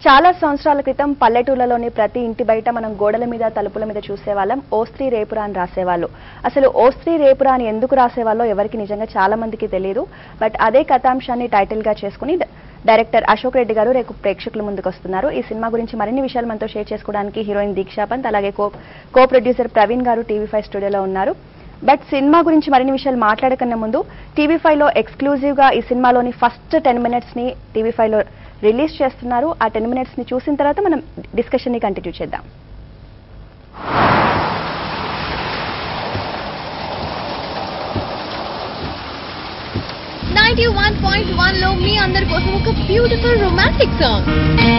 చాలా సంవత్సరాల క్రితం పల్లెటూళ్ళలోని ప్రతి ఇంటి బయట మనం గోడల మీద తలుపుల మీద చూసేవాళ్ళం ఓ స్త్రీ రేపురా అని రాసేవాళ్ళు అసలు ఓ స్త్రీ రేపురా అని ఎందుకు రాసేవాళ్ళో ఎవరికి నిజంగా చాలా మందికి తెలియదు బట్ అదే కథాంశాన్ని టైటిల్ గా చేసుకుని డ- డైరెక్టర్ అశోక్ రెడ్డి గారు రేపు ప్రేక్షకుల ముందుకు వస్తున్నారు ఈ సినిమా గురించి మరిన్ని విషయాలు మనతో షేర్ చేసుకోవడానికి హీరోయిన్ దీక్షా పంత్ అలాగే కో కో ప్రొడ్యూసర్ ప్రవీణ్ గారు టీవీ ఫైవ్ స్టూడియోలో ఉన్నారు బట్ సినిమా గురించి మరిన్ని విషయాలు మాట్లాడకన్నా ముందు టీవీ ఫైవ్ లో ఎక్స్క్లూజివ్ గా ఈ సినిమాలోని ఫస్ట్ టెన్ మినిట్స్ ని టీవీ ఫైవ్ లో రిలీజ్ చేస్తున్నారు ఆ టెన్ మినిట్స్ ని చూసిన తర్వాత మనం డిస్కషన్ ని కంటిన్యూ చేద్దాం నైన్టీ వన్ పాయింట్ వన్ లో మీ అందరి కోసం ఒక బ్యూటిఫుల్ రొమాంటిక్ సాంగ్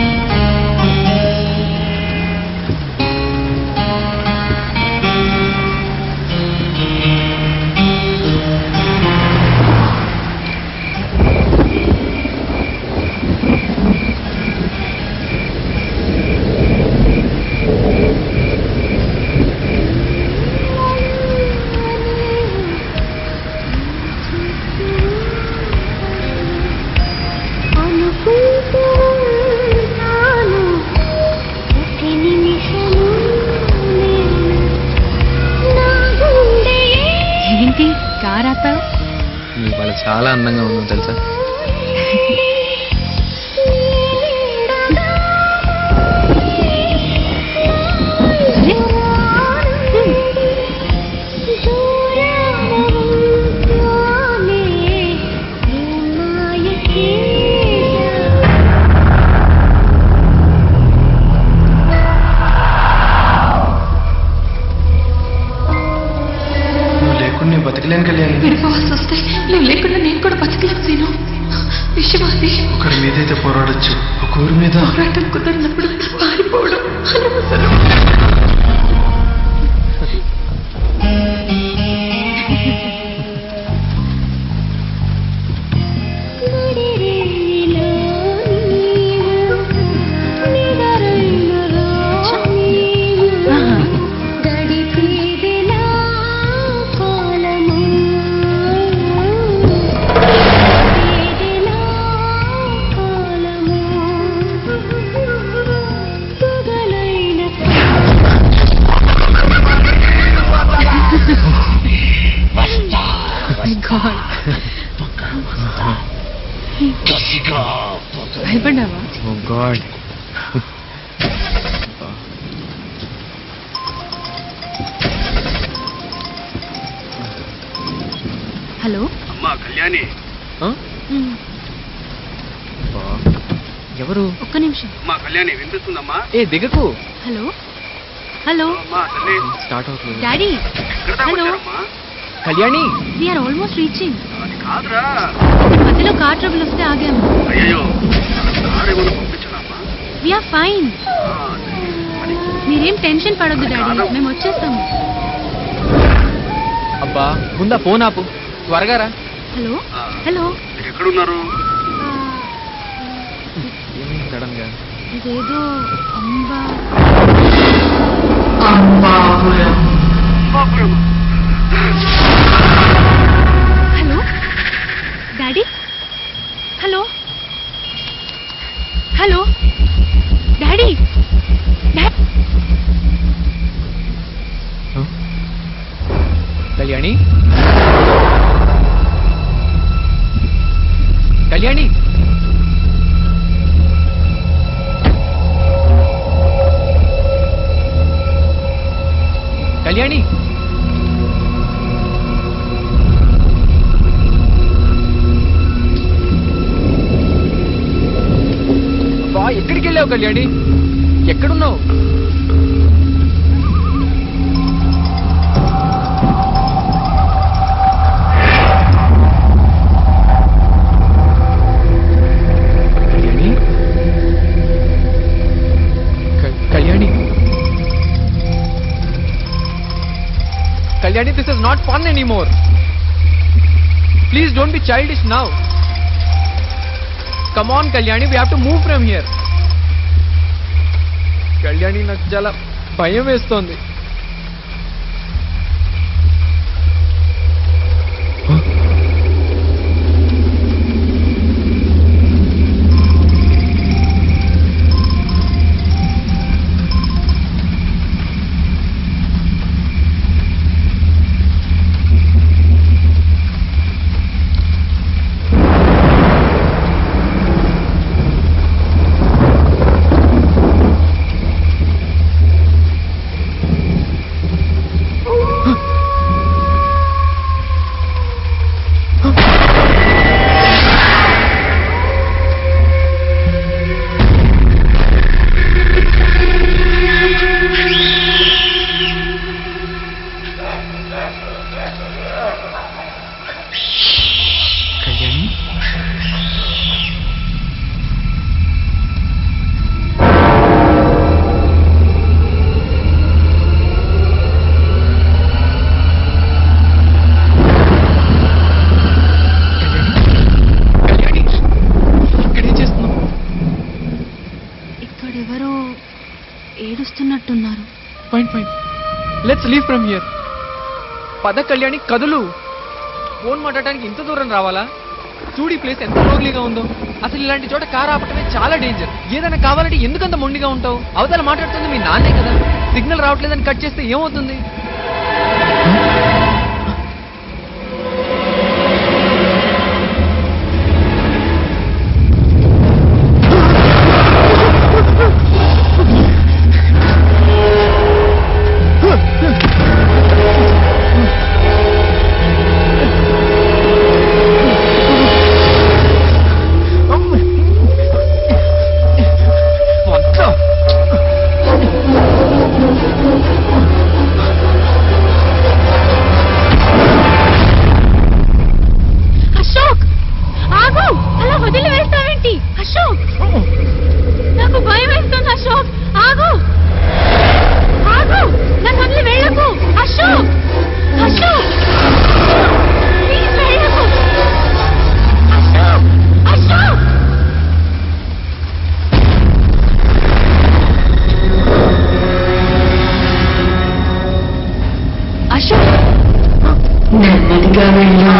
అనుకుంటూ ఉన్నాను ప్రతి నిమిషము నేను నా గుండె ఏంటి కారాత నువ్వు ఇవాళ చాలా అందంగా ఉన్నావు తెలుసా నువ్వు లేకుండా నేను బతకలేను కళ్యాణి విడిపోవాల్సి వస్తే నువ్వు లేకుండా నేను కూడా బతకలేను సీను విషవాది ఒకరి మీద అయితే పోరాడొచ్చు ఒక ఊరి మీద పోరాటం కుదిరినప్పుడు పారిపోవడం అనవసరం గడిపేదిలా కాలము గడిపేదిలా కాలము పగలైన భయపడ్డావా ఓ గాడ్ హలో అమ్మా కళ్యాణి ఎవరు ఒక్క నిమిషం అమ్మా కళ్యాణి వినిపిస్తుందమ్మా ఏ దిగకు హలో హలో అమ్మా తల్లి స్టార్ట్ అవుతుంది డాడీ ఎక్కడ దాకా హలో. వచ్చారమ్మా కళ్యాణి వీఆర్ ఆల్మోస్ట్ రీచింగ్ అది కాదురా మధ్యలో కార్ ట్రబుల్ వస్తే ఆగాము అయ్యో కారు ఏమైనా పంపించానమ్మా వీఆర్ ఫైన్ ఆ, అది మీరేం టెన్షన్ పడొద్దు డాడీ మేము వచ్చేస్తాము అబ్బా ముందా ఫోన్ ఆపు త్వరగా రా హలో ఆ, హలో మీరు ఎక్కడున్నారు ఏమైంది సడన్ గా ఇదేదో Ambapuram. Hello daddy hello hello daddy డా- కళ్యాణి కళ్యాణి కళ్యాణి అబ్బా ఎక్కడికి వెళ్ళావు కళ్యాణి ఎక్కడున్నావు కళ్యాణి క- Kalyani Kalyani this is not fun anymore please don't be childish now come on Kalyani we have to move from here Kalyani నాకు చాలా భయం వేస్తోంది లీవ్ ఫ్రమ్ హియర్ పద కళ్యాణి కదులు ఫోన్ మాట్లాడడానికి ఇంత దూరం రావాలా చూడు ఈ ప్లేస్ ఎంత రోగ్లీగా ఉందో అసలు ఇలాంటి చోట కార్ ఆపటమే చాలా డేంజర్ ఏదైనా కావాలంటే ఎందుకంత మొండిగా ఉంటావు అవతల మాట్లాడుతుంది మీ నాన్నే కదా సిగ్నల్ రావట్లేదని కట్ చేస్తే ఏమవుతుంది అశోక్ ఆగు అలా వదిలి వేస్తావేంటి అశోక్ నాకు భయం వేస్తుంది అశోక్ ఆగు ఆగు నన్ను వదిలి వెళ్ళకు అశోక్ అశోక్ ప్లీజ్ వెళ్ళకు అశోక్ అశోక్ అశోక్ నెమ్మదిగా వెళ్ళు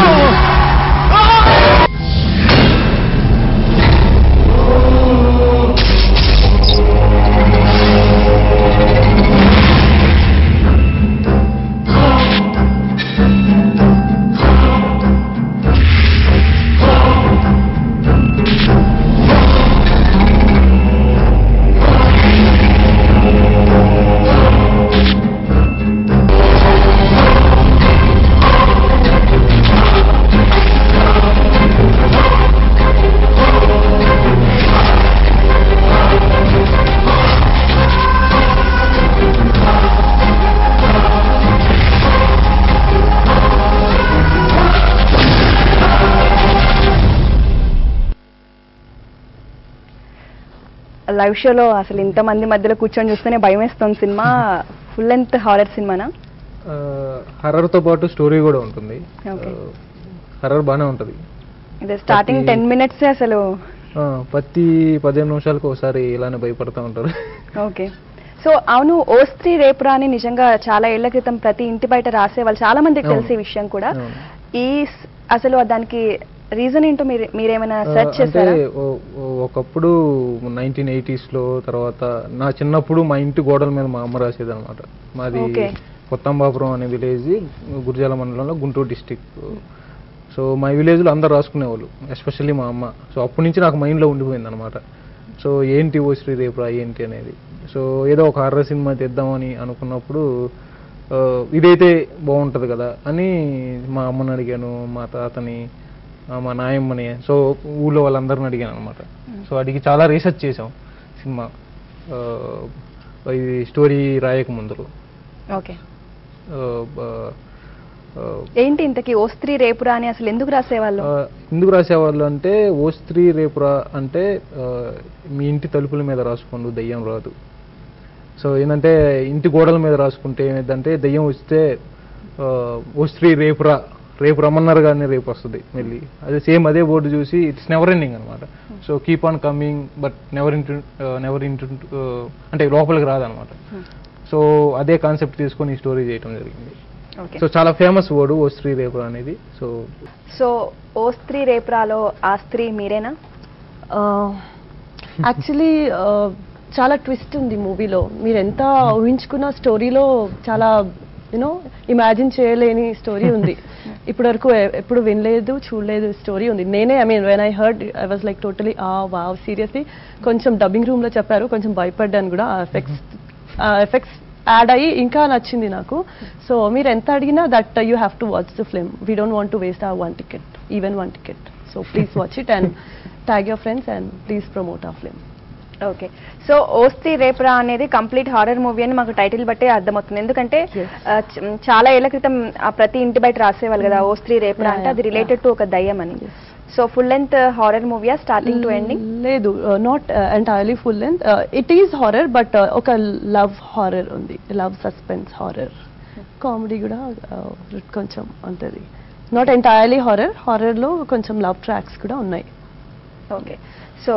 లైవ్ షోలో అసలు ఇంతమంది మధ్యలో కూర్చొని చూస్తేనే భయం వేస్తుంది సినిమా ఫుల్ లెంత్ హారర్ సినిమానా హర్రర్తో పాటు స్టోరీ కూడా ఉంటుంది Okay. హర్రర్ బాగానే ఉంటుంది ఇది స్టార్టింగ్ ప్రతి- టెన్ మినిట్స్ అసలు ఆ, ప్రతి పదిహేను నిమిషాలకు ఒకసారి ఇలానే భయపడతా ఉంటారు ఓకే సో అవును ఓ స్త్రీ రేపురా అని నిజంగా చాలా ఏళ్ల క్రితం ప్రతి ఇంటి బయట రాసేవాళ్ళు చాలా మందికి అవును. తెలిసే విషయం కూడా అవును. ఈ స్- అసలు దానికి రీజన్ ఏంటో మీరు మీరేమైనా ఆ, సెర్చ్ అంటే చేశారా ఓ- ఓ- ఒకప్పుడు నైన్టీన్ లో తర్వాత నా చిన్నప్పుడు మా ఇంటి గోడల మీద మా అమ్మ రాసేది అనమాట మాది Okay. కొత్తంబాపురం అనే విలేజ్ గురిజాల మండలంలో గుంటూరు డిస్టిక్ సో మా విలేజ్లో అందరు రాసుకునేవాళ్ళు ఎస్పెషల్లీ మా అమ్మ సో అప్పటి నుంచి నాకు మైండ్లో ఉండిపోయింది అనమాట సో ఏంటి ఓ శ్రీ రేపురా ఏంటి అనేది సో ఏదో ఒక హర్రర్ సినిమా తెద్దామని అనుకున్నప్పుడు ఆ, ఇదైతే బాగుంటుంది కదా అని మా అమ్మని అడిగాను మా తాతని ఆ, మా నాయమ్మని సో ఊళ్ళో వాళ్ళందరిని అడిగాను అనమాట సో అడిగి చాలా రీసెర్చ్ చేసాం సినిమా ఆ, ఇది స్టోరీ రాయక ముందు ఓకే ఏంటి ఇంతకి ఓ స్త్రీ రేపురా అని అసలు ఎందుకు రాసేవాళ్ళు ఎందుకు రాసేవాళ్ళు అంటే ఓ స్త్రీ రేపురా అంటే ఆ, మీ ఇంటి తలుపుల మీద రాసుకోండు దయ్యం రాదు సో ఏంటంటే ఇంటి గోడల మీద రాసుకుంటే ఏమైందంటే దయ్యం వస్తే ఆ, ఓ స్త్రీ రేపురా రేపు రమ్మన్నారు కానీ రేపు వస్తుంది మళ్ళీ అదే సేమ్ అదే బోర్డు చూసి ఇట్స్ నెవర్ ఎండింగ్ అనమాట so keep on coming but never into never into అంటే లోపలికి రాదనమాట సో అదే కాన్సెప్ట్ తీసుకొని ఈ స్టోరీ చేయడం జరిగింది ఓకే సో చాలా ఫేమస్ వర్డ్ ఓ స్త్రీ రేపురా అనేది సో సో ఓ స్త్రీ రేపురాలో ఆ స్త్రీ మీరేనా యాక్చువల్లీ చాలా ట్విస్ట్ ఉంది మూవీలో మీరు ఎంత ఊహించుకున్న స్టోరీలో చాలా యూనో ఇమాజిన్ చేయలేని స్టోరీ ఉంది ఇప్పటివరకు ఎ- ఎప్పుడు వినలేదు చూడలేదు స్టోరీ ఉంది నేనే I mean when I heard I was like totally ah wow seriously కొంచెం డబ్బింగ్ రూమ్లో చెప్పారు కొంచెం భయపడ్డాను కూడా ఆ ఎఫెక్ట్స్ ఆ ఎఫెక్ట్స్ యాడ్ అయ్యి ఇంకా నచ్చింది నాకు సో మీరు ఎంత అడిగినా that you have to watch the film we don't want to waste a one ticket even one ticket so please watch it and tag your friends and please promote a film okay so O Stree Repura అనేది complete horror movie అని మాకు title బట్టే అర్థమవుతుంది ఎందుకంటే Yes. ఆ, చ- చాలా ఏళ్ల క్రితం ఆ ప్రతి ఇంటి బయట రాసేవాళ్ళు కదా ఓ స్త్రీ రేపురా Yeah, అంటే అది yeah, రిలేటెడ్ టు ఒక దయ్యం అని సో ఫుల్ లెంత్ హారర్ మూవీయా స్టార్టింగ్ టు ఎండింగ్ లేదు not entirely full length it is horror but ఒక లవ్ హారర్ ఉంది లవ్ సస్పెన్స్ హారర్ కామెడీ కూడా uh, కొంచెం ఉంటుంది నాట్ ఎంటైర్లీ హారర్ హారర్లో కొంచెం లవ్ ట్రాక్స్ కూడా ఉన్నాయి ఓకే సో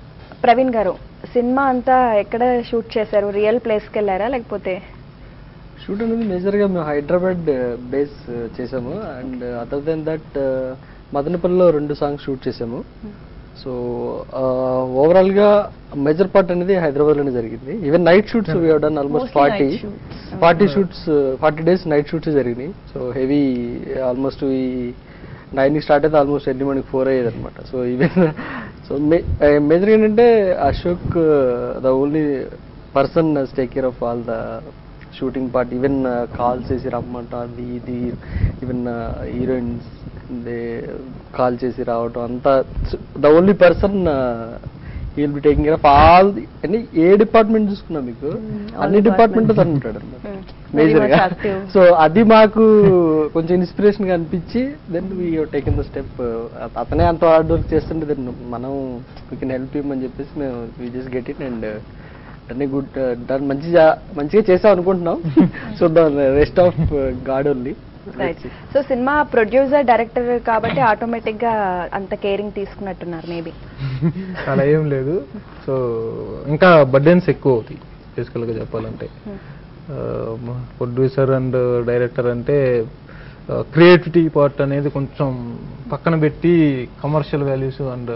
ప్రవీణ్ గారు సినిమా అంతా ఎక్కడ షూట్ చేశారు రియల్ ప్లేస్కి వెళ్ళారా లేకపోతే షూట్ అనేది మేజర్గా మేము హైదరాబాద్ బేస్ చేసాము అండ్ అదర్ దెన్ దట్ మదనపల్లిలో రెండు సాంగ్స్ షూట్ చేసాము సో ఓవరాల్గా మేజర్ పార్ట్ అనేది హైదరాబాద్లోనే జరిగింది even night shoots we done almost Mostly forty night shoots. Forty shoots forty days night shoots జరిగినాయి సో హెవీ ఆల్మోస్ట్ ఈ నైన్కి స్టార్ట్ అయితే ఆల్మోస్ట్ ఎర్లీ మార్నింగ్ ఫోర్ అయ్యేది అనమాట సో ఈవెన్ సో మేజర్ ఏంటంటే Ashok the only person take care of all the shooting part even call చేసి రమ్మంట అది ఇది ఈవెన్ హీరోయిన్స్ దే కాల్ చేసి రావటం అంతా the only person will be taking care of all అన్ని ఏ డిపార్ట్మెంట్ చూసుకున్నా మీకు all అన్ని డిపార్ట్మెంట్ departments. తను ఉంటాడు అనమాట Very మేజర్ much గా active. సో అది మాకు కొంచెం ఇన్స్పిరేషన్ గా అనిపించి then we taken the step అతనే అంత హార్డ్ వర్క్ చేస్తుంటే దెన్ మనం వీ కెన్ హెల్ప్ హిమ్ అని చెప్పేసి మేము we just get it and అన్ని గుడ్ దాన్ని మంచిగా మంచిగా చేసాం అనుకుంటున్నాం so the rest of god only right so సినిమా ప్రొడ్యూసర్ డైరెక్టర్ కాబట్టి ఆటోమేటిక్ గా అంత కేరింగ్ తీసుకున్నట్టున్నారు మేబీ అలా ఏం లేదు సో ఇంకా బర్డెన్స్ ఎక్కువ అవుతాయి బేసికల్గా చెప్పాలంటే ప్రొడ్యూసర్ అండ్ డైరెక్టర్ అంటే క్రియేటివిటీ పార్ట్ అనేది కొంచెం పక్కన పెట్టి కమర్షియల్ వాల్యూస్ అండ్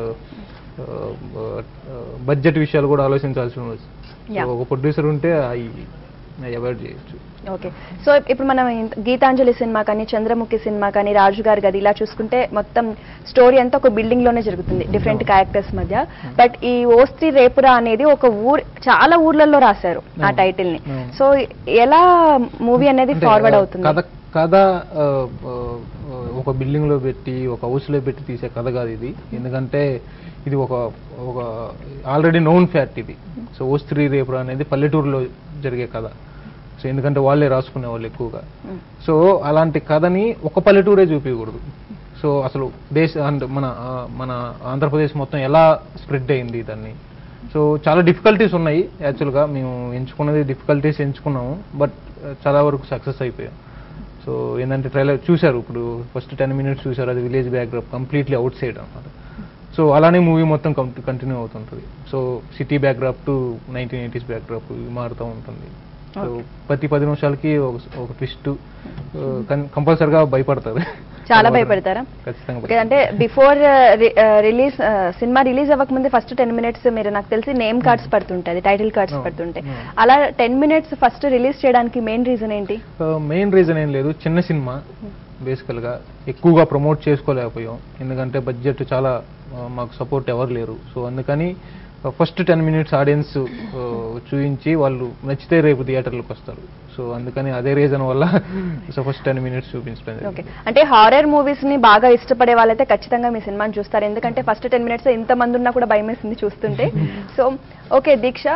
బడ్జెట్ విషయాలు కూడా ఆలోచించాల్సి ఉండదు Yeah. So, ఒక ప్రొడ్యూసర్ ఉంటే అవి అవాయిడ్ చేయొచ్చు ఓకే సో ఇప్పుడు మనం ఇంత- గీతాంజలి సినిమా కానీ చంద్రముఖి సినిమా కానీ రాజు గారి గది ఇలా చూసుకుంటే మొత్తం స్టోరీ అంతా ఒక బిల్డింగ్ లోనే జరుగుతుంది డిఫరెంట్ క్యారెక్టర్స్ మధ్య బట్ ఈ ఓస్త్రి రేపురా అనేది ఒక ఊర్ చాలా ఊర్లలో రాశారు ఆ అవును. టైటిల్ ని అవును. సో ఎలా మూవీ అనేది అంటే, ఫార్వర్డ్ ఆ, అవుతుంది కథ కథ ఆ, ఆ, ఒక బిల్డింగ్ లో పెట్టి ఒక హౌస్ లో పెట్టి తీసే కథ కాదు ఇది ఎందుకంటే ఇది ఒక ఒక ఆల్రెడీ నోన్ ఫ్యాక్ట్ ఇది సో ఓ స్త్రీ రేపురా అనేది పల్లెటూరులో జరిగే కథ సో ఎందుకంటే వాళ్ళే రాసుకునే వాళ్ళు ఎక్కువగా Mm. సో అలాంటి కథని ఒక పల్లెటూరే చూపించకూడదు సో అసలు దేశ అంటే మన ఆ, మన ఆంధ్రప్రదేశ్ మొత్తం ఎలా స్ప్రెడ్ అయింది దాన్ని సో చాలా డిఫికల్టీస్ ఉన్నాయి యాక్చువల్గా మేము ఎంచుకున్నది డిఫికల్టీస్ ఎంచుకున్నాము బట్ చాలా వరకు సక్సెస్ అయిపోయాం సో ఏంటంటే ట్రైలర్ చూశారు ఇప్పుడు ఫస్ట్ టెన్ మినిట్స్ చూశారు అది village backdrop completely outside అనమాట సో అలానే మూవీ మొత్తం కంటిన్యూ అవుతుంటుంది so city backdrop to nineteen eighties backdrop మారుతూ ఉంటుంది సో ప్రతి పది నిమిషాలకి ఒక ఒక ట్విస్ట్ కంపల్సరిగా భయపడతారు చాలా భయపడతారా ఖచ్చితంగా ఓకే అంటే బిఫోర్ రిలీజ్ సినిమా రిలీజ్ అవ్వకముందే ఫస్ట్ టెన్ మినిట్స్ మీరు నాకు తెలిసి నేమ్ కార్డ్స్ పడుతుంటాయి టైటిల్ కార్డ్స్ అవును, పడుతుంటాయి అవును. అలా టెన్ మినిట్స్ ఫస్ట్ రిలీజ్ చేయడానికి మెయిన్ రీజన్ ఏంటి మెయిన్ రీజన్ ఏం లేదు చిన్న సినిమా బేసికల్గా ఎక్కువగా ప్రమోట్ చేసుకోలేకపోయాం ఎందుకంటే బడ్జెట్ చాలా ఆ, మాకు సపోర్ట్ ఎవరు లేరు సో అందుకని ఫస్ట్ టెన్ మినిట్స్ ఆడియన్స్ చూపించి వాళ్ళు నచ్చితే రేపు థియేటర్లకు వస్తారు సో అందుకని అదే రీజన్ వల్ల సో ఫస్ట్ టెన్ మినిట్స్ చూపించడం ఓకే జరిగింది. అంటే హారర్ మూవీస్ ని బాగా ఇష్టపడే వాళ్ళైతే ఖచ్చితంగా మీ సినిమాని చూస్తారు ఎందుకంటే ఫస్ట్ టెన్ మినిట్స్ ఇంత మంది ఉన్నా కూడా భయం వేసింది చూస్తుంటే so okay Deeksha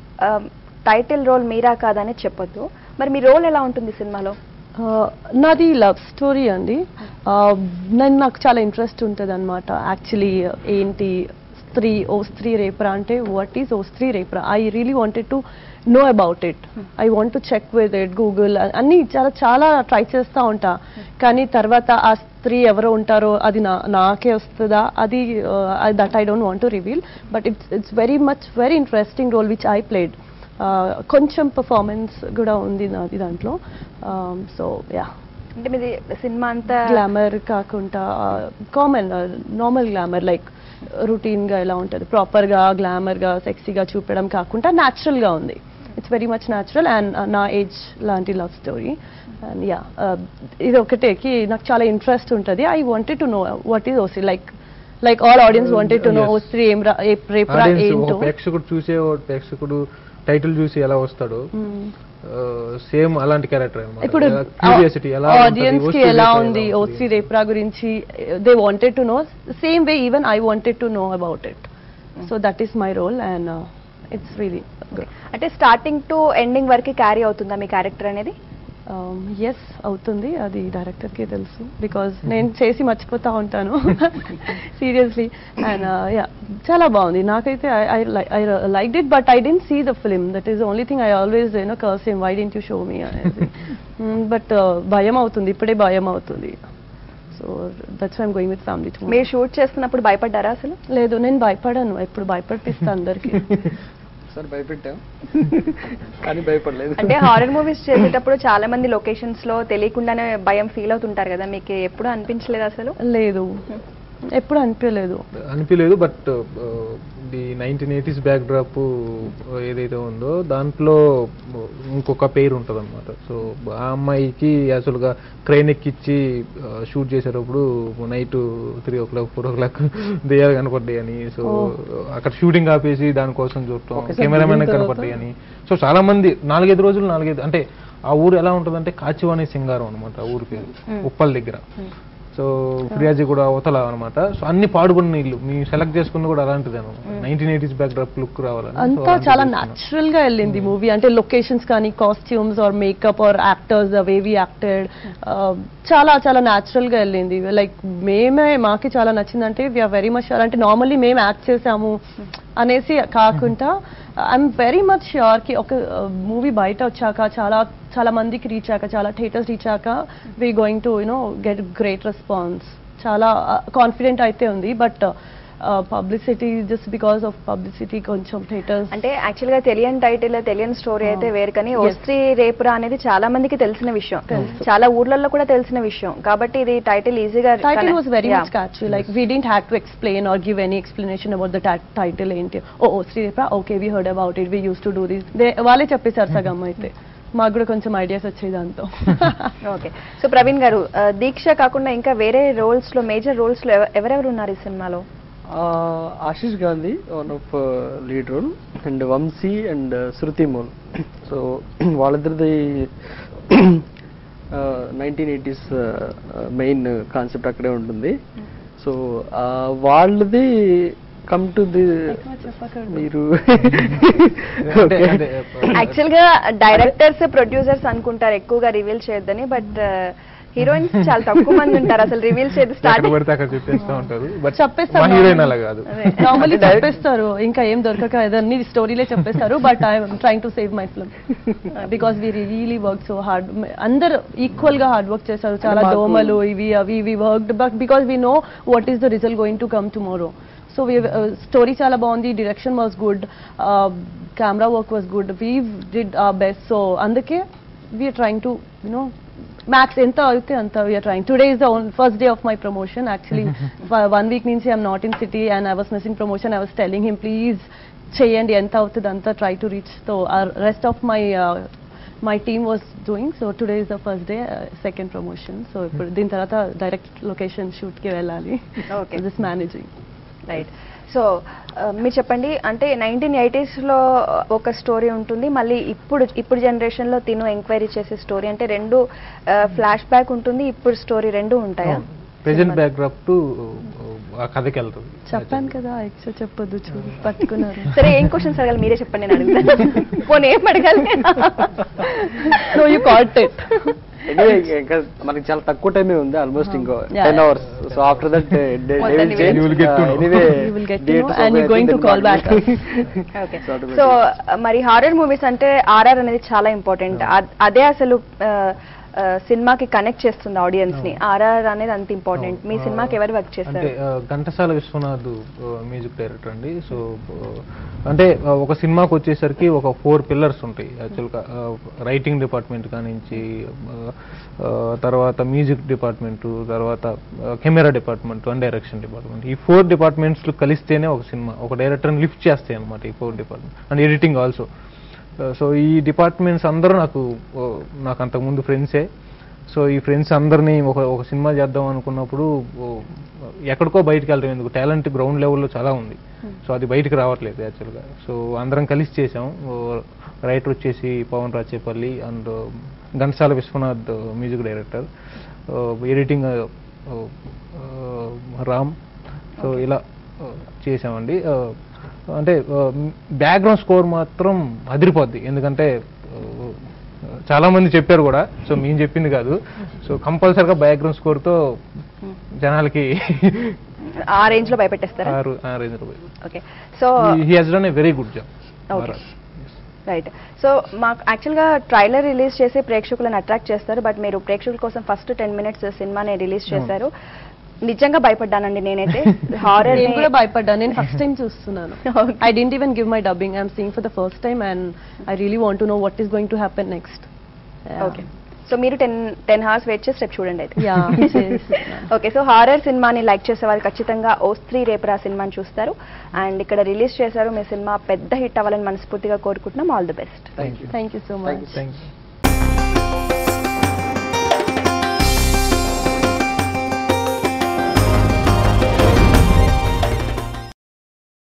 title role మీరా కాదని చెప్పొద్దు మరి మీ రోల్ ఎలా ఉంటుంది సినిమాలో ఆ, నాది లవ్ స్టోరీ అండి ఆ, నేను నాకు చాలా ఇంట్రెస్ట్ ఉంటుంది అనమాట యాక్చువల్లీ ఏంటి స్త్రీ ఓ స్త్రీ రేపరా అంటే what is O Stree Repura I really wanted to know about it I want to check with it Google అన్ని చాలా చాలా ట్రై చేస్తూ ఉంటా కానీ తర్వాత ఆ స్త్రీ ఎవరో ఉంటారో అది నా నాకే వస్తుందా అది that I don't want to reveal but it's it's very much very interesting role which I played కొంచెం పర్ఫార్మెన్స్ కూడా ఉంది నాది దాంట్లో సో యా అంటే మీది సినిమా అంతా గ్లామర్ కాకుండా కామన్ నార్మల్ గ్లామర్ లైక్ గా ఎలా ఉంటుంది ప్రాపర్గా గ్లామర్గా సెక్సీగా చూపడం కాకుండా natural గా ఉంది it's very much natural and నా ఏజ్ లాంటి లవ్ స్టోరీ అండ్ యా ఇది ఒకటేకి నాకు చాలా ఇంట్రెస్ట్ ఉంటుంది I wanted to know what is ఓసి like like all audience wanted to know Yes. ఓస్త్రీ ఏం రా ఏ- రేపురా Audience ఒక ఏంటో ప్రేక్షకుడు చూసే ఒక ప్రేక్షకుడు టైటిల్ చూసి ఎలా వస్తాడో Mm. సేమ్ అలాంటి క్యారెక్టర్ ఇప్పుడు క్యూరియాసిటీ ఎలా ఆడియన్స్ కి ఎలా ఉంది ఓసి రేప్రా గురించి they wanted to know same way even I wanted to know about it so that is my role and it's really అంటే స్టార్టింగ్ టు ఎండింగ్ వరకు క్యారీ అవుతుందా మీ క్యారెక్టర్ అనేది ఎస్ అవుతుంది అది డైరెక్టర్ కి తెలుసు బికాజ్ నేను చేసి మర్చిపోతా ఉంటాను సీరియస్లీ అండ్ యా చాలా బాగుంది నాకైతే I like it but I didn't see the film that is only thing I always you know curse him why didn't you show me అనేది బట్ భయం అవుతుంది ఇప్పుడే భయం అవుతుంది so that's I'm going with family మీరు షూట్ చేస్తున్నప్పుడు భయపడ్డారా అసలు లేదు నేను భయపడను ఎప్పుడు భయపడిపిస్తా అందరికి ఒకసారి భయపెట్టాం కానీ భయపడలేదు అంటే హారర్ మూవీస్ చేసేటప్పుడు చాలా మంది లొకేషన్స్ లో తెలియకుండానే భయం ఫీల్ అవుతుంటారు కదా మీకు ఎప్పుడు అనిపించలేదు అసలు లేదు ఎప్పుడు అనిపించలేదు అనిపించలేదు but the nineteen eighties backdrop ఏదైతే ఉందో దాంట్లో ఇంకొక పేరు ఉంటుంది అనమాట సో ఆ అమ్మాయికి అసలుగా క్రైన్ ఎక్కిచ్చి షూట్ చేసేటప్పుడు night three o'clock four o'clock దెయ్యాలు కనపడ్డాయి అని సో అక్కడ షూటింగ్ ఆపేసి దానికోసం చూడటం ఒకసారి కెమెరామెన్ దిగిన తర్వాత- కనపడ్డాయి అని సో చాలా మంది నాలుగైదు రోజులు నాలుగైదు అంటే ఆ ఊరు ఎలా ఉంటుందంటే కాచివాణి సింగారం అనమాట ఆ ఊరి పేరు ఉప్పల్ దగ్గర సో ఫిర్యాజీ కూడా అవతల అనమాట సో అన్ని పాడుబడిన ఇల్లు మీ సెలెక్ట్ చేసుకున్న కూడా అలాంటిదే nineteen eighties backdrop look రావాలని So, అంతా అలాంటిది చాలా చేసుకున్నాం. న్యాచురల్ గా వెళ్ళింది మూవీ అంటే లొకేషన్స్ కానీ costumes or makeup or actors the way we acted చాలా చాలా న్యాచురల్ గా వెళ్ళింది లైక్ మేమే మాకి చాలా నచ్చిందంటే వీఆర్ వెరీ మచ్ అంటే నార్మల్లీ మేము యాక్ట్ చేసాము అనేసి కాకుండా ఐఎమ్ వెరీ మచ్ ష్యూర్ కి ఒక మూవీ బయట వచ్చాక చాలా చాలా మందికి రీచ్ అయ్యాక చాలా థియేటర్స్ రీచ్ అయ్యాక we going to you know get great response చాలా కాన్ఫిడెంట్ అయితే ఉంది but publicity just because of publicity కొంచెం థియేటర్స్ అంటే యాక్చువల్ గా తెలియని టైటిల్ తెలియని స్టోరీ అయితే వేరు కానీ ఓస్త్రీ రేపురా అనేది చాలా మందికి తెలిసిన విషయం చాలా ఊర్లలో కూడా తెలిసిన విషయం కాబట్టి ఇది టైటిల్ ఈజీగా title was very much catchy. Like we didn't have to explain or give any explanation about the ti- title ఏంటి ఓ ఓ శ్రీరేపా okay we heard about it we used to do this వాళ్ళే చెప్పేశారు సగం అయితే మాకు కూడా కొంచెం ఐడియాస్ వచ్చాయి దాంతో ఓకే సో ప్రవీణ్ గారు ఆ, దీక్ష కాకుండా ఇంకా వేరే రోల్స్ లో మేజర్ రోల్స్ లో ఎవ- ఎవరెవరు ఉన్నారు ఈ సినిమాలో Ashish Gandhi one of lead role and Vamshi and Shruti Mol so వాళ్ళిద్దరిది నైన్టీన్ ఎయిటీస్ మెయిన్ కాన్సెప్ట్ అక్కడే ఉంటుంది సో వాళ్ళది కమ్ టు ది మీరు అంటే- అంటే, యాక్చువల్ గా డైరెక్టర్స్ ప్రొడ్యూసర్స్ అనుకుంటారు ఎక్కువగా రివీల్ చేయొద్దని బట్ హీరోయిన్స్ చాలా తక్కువ మంది ఉంటారు అసలు రివీల్ చేయదు ఎక్కడ స్టార్ట్ పడితే అక్కడ చెప్పేస్తా ఉంటారు బట్ చెప్పేస్తారు మా హీరోయిన్ అలా కాదు నార్మల్లీ చెప్పేస్తారు ఇంకా ఏం దొరకక ఏదన్నీ స్టోరీలే చెప్పేస్తారు but I'm trying to save my film because we really work so hard అందరు ఈక్వల్ గా హార్డ్ వర్క్ చేస్తారు చాలా మాకు- దోమలు ఇవి అవి ఇవి work but because we know what is the result going to come tomorrow so we story చాలా బాగుంది direction was good camera work was good we did our best so అందుకే we are trying to you know max ఎంత అయితే అంత we are trying today is the first day of my promotion actually one week నుంచి I'm not in city and I was missing promotion I was telling him please చేయండి ఎంత అవుతుంది అంతా try to reach so rest of my my team was doing so today is the first day second promotion so ఇప్పుడు దీని తర్వాత direct location షూట్కి వెళ్ళాలి Okay. This managing right so మీరు చెప్పండి అంటే నైన్టీన్ లో ఒక స్టోరీ ఉంటుంది మళ్ళీ ఇప్పుడు ఇప్పుడు జనరేషన్ లో తిను ఎంక్వైరీ చేసే స్టోరీ అంటే రెండు ఫ్లాష్ బ్యాక్ ఉంటుంది ఇప్పుడు స్టోరీ రెండు ఉంటాయా ప్రెజెంట్ బ్యాక్ డ్రాప్ టు ఆ కథకి వెళ్తుంది చెప్పాను కదా ఎక్స్ట్రా చెప్పొద్దు చూడు పట్టుకున్నారు సరే ఏం క్వశ్చన్స్ అడగాలి మీరే చెప్పండి నేను అడుగుతాను పోనీ ఏం అడగాలి so you caught it Anyway, ఇంకా మనకి చాలా తక్కువ టైమే ఉంది ఆల్మోస్ట్ ఇంకో Yeah, ten yeah. Hours so after that మొత్తాన్ని You will get to know. You will get to know and you're going to call back us. Okay so మరి horror movies అంటే ఆర్ఆర్ అనేది చాలా ఇంపార్టెంట్ అదే అసలు ఆ, ఆ, సినిమాకి కనెక్ట్ చేస్తుంది ఆడియన్స్ ని ఆర్ఆర్ అనేది అంత ఇంపార్టెంట్ మీ సినిమాకి ఎవరు వర్క్ అంటే చేస్తారు ఆ, ఘంటసాల విశ్వనాథ్ మ్యూజిక్ డైరెక్టర్ అండి సో అంటే ఆ, ఒక సినిమాకి వచ్చేసరికి ఒక ఫోర్ పిల్లర్స్ ఉంటాయి యాక్చువల్గా రైటింగ్ డిపార్ట్మెంట్ కానించి ఆ, ఆ, తర్వాత మ్యూజిక్ డిపార్ట్మెంట్ తర్వాత camera department and direction department ఈ ఫోర్ డిపార్ట్మెంట్స్ కలిస్తేనే ఒక సినిమా ఒక డైరెక్టర్ని లిఫ్ట్ చేస్తాయి అనమాట ఈ four department and editing also so ఈ డిపార్ట్మెంట్స్ అందరూ నాకు ఓ, నాకు అంతకుముందు ఫ్రెండ్సే సో ఈ ఫ్రెండ్స్ అందరినీ ఒక ఒక సినిమా చేద్దాం అనుకున్నప్పుడు ఓ, ఎక్కడికో బయటికి వెళ్ళడం ఎందుకు టాలెంట్ గ్రౌండ్ లెవెల్లో చాలా ఉంది సో అది బయటికి రావట్లేదు యాక్చువల్గా సో అందరం కలిసి చేసాం రైటర్ వచ్చేసి Pavan Rachepalli and Ghantasala Viswanath music director editing Ram so ఇలా ఆ, చేసామండి ఆ, అంటే బ్యాక్గ్రౌండ్ స్కోర్ మాత్రం అదిరిపోద్ది ఎందుకంటే ఆ, చాలా మంది చెప్పారు కూడా సో మేము చెప్పింది కాదు సో కంపల్సరిగా బ్యాక్గ్రౌండ్ స్కోర్తో జనాలకి ఆ రేంజ్ లో భయపెట్టేస్తారా ఆరు ఆ రేంజ్ రూపాయలు okay so he has done a very good job Okay. Right so మాకు యాక్చువల్గా ట్రైలర్ రిలీజ్ చేసి ప్రేక్షకులను అట్రాక్ట్ చేస్తారు బట్ మీరు ప్రేక్షకుల కోసం ఫస్ట్ టెన్ మినిట్స్ సినిమాని రిలీజ్ చేశారు నిజంగా భయపడ్డానండి నేనైతే హారర్ నేను కూడా భయపడ్డా నేను ఫస్ట్ టైం చూస్తున్నాను I didn't even give my dubbing I'm seeing for the first time and I really want to know what is going to happen next okay so మీరు టెన్ టెన్ అవర్స్ వెయిట్ చేసి రేపు చూడండి అయితే yeah okay so horror సినిమాని like చేసే వాళ్ళు ఖచ్చితంగా ఓ స్త్రీ రేపరా సినిమాని చూస్తారు అండ్ ఇక్కడ రిలీజ్ చేశారు మీ సినిమా పెద్ద హిట్ అవ్వాలని మనస్ఫూర్తిగా కోరుకుంటున్నాం all the best thank you thank you so much thank you